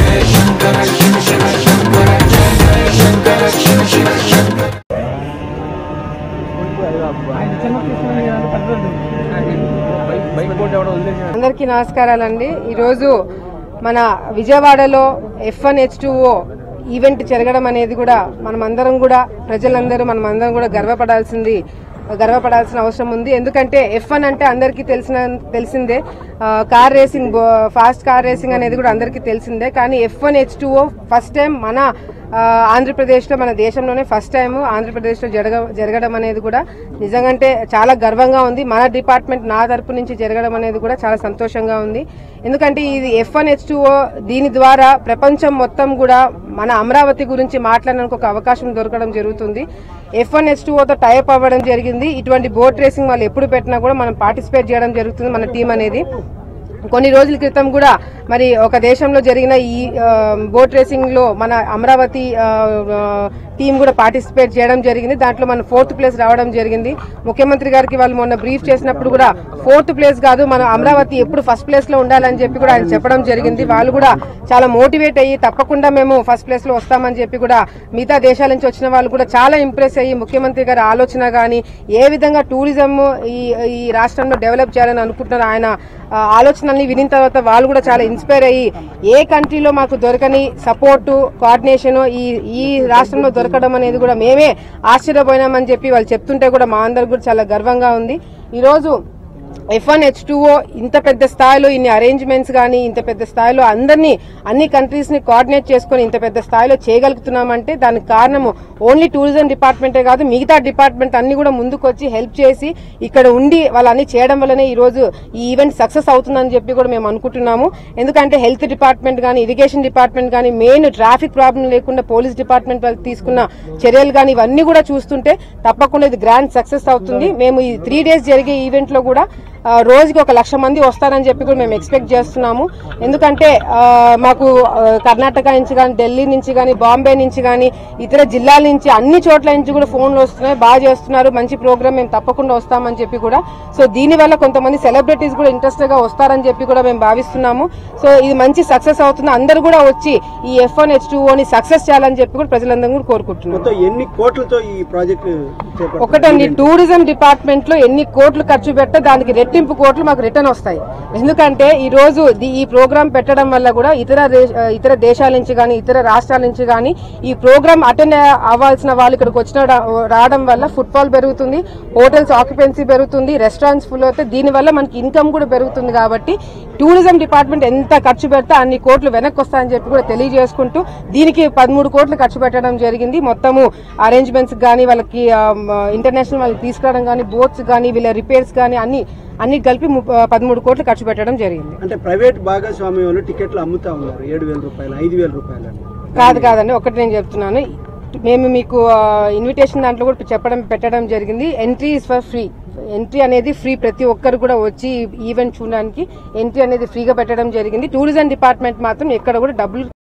అందరికీ నమస్కారాలండి ఈరోజు మన విజయవాడలో F one H two event జరగడం అనేది కూడా మనమందరం కూడా ప్రజలందరూ మనమందరం కూడా గర్వపడాల్సింది గర్వపడాల్సిన అవసరం ఉంది ఎందుకంటే ఎఫ్ వన్ అంటే అందరికీ తెలిసిన తెలిసిందే ఆ, కార్ రేసింగ్ బో- ఫాస్ట్ కార్ రేసింగ్ అనేది కూడా అందరికీ తెలిసిందే కానీ F one H two first time మన ఆ, ఆంధ్రప్రదేశ్లో మన దేశంలోనే ఫస్ట్ టైం ఆంధ్రప్రదేశ్లో జరగ జరగడం అనేది కూడా నిజంగంటే చాలా గర్వంగా ఉంది మన డిపార్ట్మెంట్ నా తరపు నుంచి జరగడం అనేది కూడా చాలా సంతోషంగా ఉంది ఎందుకంటే ఇది ఎఫ్ వన్ హెచ్ దీని ద్వారా ప్రపంచం మొత్తం కూడా మన అమరావతి గురించి మాట్లాడడానికి ఒక అవకాశం దొరకడం జరుగుతుంది ఎఫ్ వన్ హెచ్ తో టైప్ అవ్వడం జరిగింది ఇటువంటి బోట్ రేసింగ్ వాళ్ళు ఎప్పుడు పెట్టినా కూడా మనం పార్టిసిపేట్ చేయడం జరుగుతుంది మన టీం అనేది కొన్ని రోజుల క్రితం కూడా మరి ఒక దేశంలో జరిగిన ఈ ఆ, బోట్ రేసింగ్ లో మన అమరావతి ఆ, ఆ, టీం కూడా పార్టిసిపేట్ చేయడం జరిగింది దాంట్లో మన ఫోర్త్ ప్లేస్ రావడం జరిగింది ముఖ్యమంత్రి గారికి వాళ్ళు మొన్న బ్రీఫ్ చేసినప్పుడు కూడా ఫోర్త్ ప్లేస్ కాదు మన అమరావతి ఎప్పుడు ఫస్ట్ ప్లేస్ లో ఉండాలని చెప్పి కూడా ఆయన చెప్పడం జరిగింది వాళ్ళు కూడా చాలా మోటివేట్ అయ్యి తప్పకుండా మేము ఫస్ట్ ప్లేస్ లో వస్తామని చెప్పి కూడా మిగతా దేశాల నుంచి వచ్చిన వాళ్ళు కూడా చాలా ఇంప్రెస్ అయ్యి ముఖ్యమంత్రి గారి ఆలోచన కానీ ఏ విధంగా టూరిజం ఈ ఈ రాష్ట్రంలో డెవలప్ చేయాలని అనుకుంటున్నారు ఆయన ఆ, ఆలోచనల్ని వినిన తర్వాత వాళ్ళు కూడా చాలా ఇన్స్పైర్ అయ్యి ఏ కంట్రీలో మాకు దొరకని సపోర్టు కోఆర్డినేషన్ ఈ ఈ రాష్ట్రంలో దొరకడం అనేది కూడా మేమే ఆశ్చర్యపోయినామని చెప్పి వాళ్ళు చెప్తుంటే కూడా మా అందరికి కూడా చాలా గర్వంగా ఉంది ఈరోజు ఎఫ్ వన్ హెచ్ ఇంత పెద్ద స్థాయిలో ఇన్ని అరేంజ్మెంట్స్ కానీ ఇంత పెద్ద స్థాయిలో అందరినీ అన్ని కంట్రీస్ ని కోఆర్డినేట్ చేసుకుని ఇంత పెద్ద స్థాయిలో చేయగలుగుతున్నామంటే దానికి కారణము ఓన్లీ టూరిజం డిపార్ట్మెంటే కాదు మిగతా డిపార్ట్మెంట్ అన్ని కూడా ముందుకు వచ్చి హెల్ప్ చేసి ఇక్కడ ఉండి వాళ్ళన్ని చేయడం వల్లనే ఈ రోజు ఈ ఈవెంట్ సక్సెస్ అవుతుందని చెప్పి కూడా మేము అనుకుంటున్నాము ఎందుకంటే హెల్త్ డిపార్ట్మెంట్ కానీ ఇరిగేషన్ డిపార్ట్మెంట్ కానీ మెయిన్ ట్రాఫిక్ ప్రాబ్లం లేకుండా పోలీస్ డిపార్ట్మెంట్ వాళ్ళు తీసుకున్న చర్యలు కానీ ఇవన్నీ కూడా చూస్తుంటే తప్పకుండా ఇది గ్రాండ్ సక్సెస్ అవుతుంది మేము ఈ త్రీ డేస్ జరిగే ఈవెంట్ లో కూడా ఆ, రోజుకి ఒక లక్ష మంది వస్తారని చెప్పి కూడా మేము ఎక్స్పెక్ట్ చేస్తున్నాము ఎందుకంటే ఆ, మాకు ఆ, కర్ణాటక నుంచి కానీ ఢిల్లీ నుంచి కానీ బాంబే నుంచి కానీ ఇతర జిల్లాల నుంచి అన్ని చోట్ల నుంచి కూడా ఫోన్లు వస్తున్నాయి బాగా చేస్తున్నారు మంచి ప్రోగ్రామ్ మేము తప్పకుండా వస్తామని చెప్పి కూడా సో దీని వల్ల కొంతమంది సెలబ్రిటీస్ కూడా ఇంట్రెస్ట్ గా వస్తారని చెప్పి కూడా మేము భావిస్తున్నాము సో ఇది మంచి సక్సెస్ అవుతుంది అందరూ కూడా వచ్చి ఈ ఎఫ్ వన్ హెచ్ ని సక్సెస్ చేయాలని చెప్పి కూడా ప్రజలందరూ కూడా కోరుకుంటున్నాం మొత్తం ఎన్ని కోట్లతో ఈ ప్రాజెక్ట్ చేపట్టారు? ఒకటండి టూరిజం డిపార్ట్మెంట్ లో ఎన్ని కోట్లు ఖర్చు పెట్టే దానికి రెట్టింపు కోట్లు మాకు రిటర్న్ వస్తాయి ఎందుకంటే ఈ రోజు ది- ఈ ప్రోగ్రామ్ పెట్టడం వల్ల కూడా ఇతర దే- ఇతర దేశాల నుంచి కానీ ఇతర రాష్ట్రాల నుంచి కానీ ఈ ప్రోగ్రామ్ అటెండ్ అవ్వాల్సిన వాళ్ళు ఇక్కడికి వచ్చిన రావడం వల్ల ఫుట్ఫాల్ పెరుగుతుంది హోటల్స్ ఆక్యుపెన్సీ పెరుగుతుంది రెస్టారెంట్స్ ఫుల్ అవుతాయి దీని వల్ల మనకి ఇన్కమ్ కూడా పెరుగుతుంది కాబట్టి టూరిజం డిపార్ట్మెంట్ ఎంత ఖర్చు పెడితే అన్ని కోట్లు వెనక్కి వస్తాయని చెప్పి కూడా తెలియజేసుకుంటూ దీనికి పదమూడు కోట్లు ఖర్చు పెట్టడం జరిగింది మొత్తము అరేంజ్మెంట్స్ కానీ వాళ్ళకి ఇంటర్నేషనల్ వాళ్ళకి తీసుకురావడం కానీ బోట్స్ కానీ వీళ్ళ రిపేర్స్ కానీ అన్ని అన్ని కలిపి ము- పదమూడు కోట్లు ఖర్చు పెట్టడం జరిగింది అంటే ప్రైవేట్ భాగస్వామ్యంలో టికెట్లు అమ్ముతా ఉన్నారు ఏడు వేల రూపాయలు ఐదు వేల రూపాయలు అని. కాదు కాదండి ఒకటి నేను చెప్తున్నాను మేము మీకు ఇన్విటేషన్ దాంట్లో కూడా చెప్పడం పెట్టడం జరిగింది entry is for free entry అనేది ఫ్రీ ప్రతి ఒక్కరు కూడా వచ్చి ఈవెంట్ చూడడానికి ఎంట్రీ అనేది ఫ్రీగా పెట్టడం జరిగింది టూరిజం డిపార్ట్మెంట్ మాత్రం ఎక్కడ కూడా డబ్బులు